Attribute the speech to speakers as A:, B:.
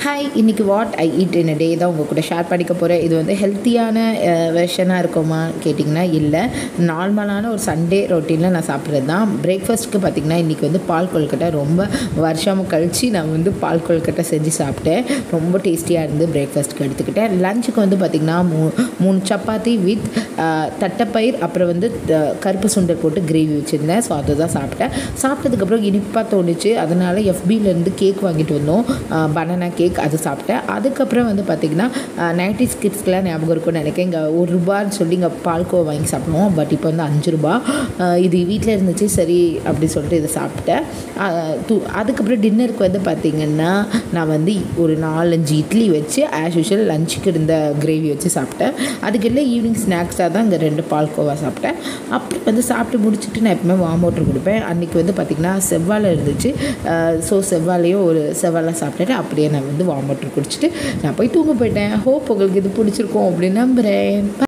A: hi இன்றைக்கி what I eat இன் டே தான் உங்கள் கூட ஷேர் பண்ணிக்க போகிறேன் இது வந்து ஹெல்த்தியான வெர்ஷனாக இருக்குமா கேட்டிங்கன்னா இல்லை நார்மலான ஒரு சண்டே ரொட்டீனில் நான் சாப்பிட்றது தான் பிரேக்ஃபாஸ்ட்டுக்கு பார்த்திங்கன்னா இன்றைக்கி வந்து பால் கொழுக்கட்டை ரொம்ப வருஷம் கழித்து நான் வந்து பால் கொழுக்கட்டை செஞ்சு சாப்பிட்டேன் ரொம்ப டேஸ்டியாக இருந்து பிரேக்ஃபாஸ்ட்டுக்கு எடுத்துக்கிட்டேன் லஞ்சுக்கு வந்து பார்த்திங்கன்னா மூ மூணு சப்பாத்தி வித் தட்டைப்பயிர் அப்புறம் வந்து அஹ், கருப்பு சுண்டல் போட்டு கிரேவி வச்சுருந்தேன் ஸோ அதை தான் சாப்பிட்டேன் சாப்பிட்டதுக்கப்புறம் இனிப்பாக தோணுச்சு அதனால் எஃபிலேருந்து கேக் வாங்கிட்டு வந்தோம் பனானா கேக் அது சாப்பிட்டேன் அதுக்கப்புறம் வந்து பார்த்திங்கன்னா நைன்டிஸ் கிட்ஸ்க்கெலாம் ஞாபகம் இருக்கும்னு நினைக்கிறேன் இங்கே ஒரு ரூபான்னு சொல்லி இங்கே பால்கோவா வாங்கி சாப்பிடுவோம் பட் இப்போ வந்து அஞ்சு ரூபா அஹ், இது வீட்டில் இருந்துச்சு சரி அப்படி சொல்லிட்டு இதை சாப்பிட்டேன் அஹ், து- அதுக்கப்புறம் டின்னருக்கு வந்து பார்த்திங்கன்னா நான் வந்து ஒரு நாலஞ்சு இட்லி வச்சு ஆஸ் யூஷுவல் லஞ்சுக்கு இருந்த கிரேவி வச்சு சாப்பிட்டேன் அதுக்கெல்லாம் ஈவினிங் ஸ்நாக்ஸாக தான் இங்கே ரெண்டு பால்கோவா சாப்பிட்டேன் அப்புறம் வந்து சாப்பிட்டு முடிச்சுட்டு நான் எப்பவுமே வார்ம் வாட்டர் கொடுப்பேன் அன்றைக்கி வந்து பார்த்திங்கன்னா செவ்வாழை இருந்துச்சு ஸோ செவ்வாழையும் ஒரு செவ்வாழை சாப்பிட்டுட்டு அப்படியே நான் வந்து வார்ம் வாட்டர் குடிச்சிட்டு நான் போய் தூங்க போயிட்டேன் ஹோப் உங்களுக்கு இது பிடிச்சிருக்கும் அப்படின்னு நம்புகிறேன்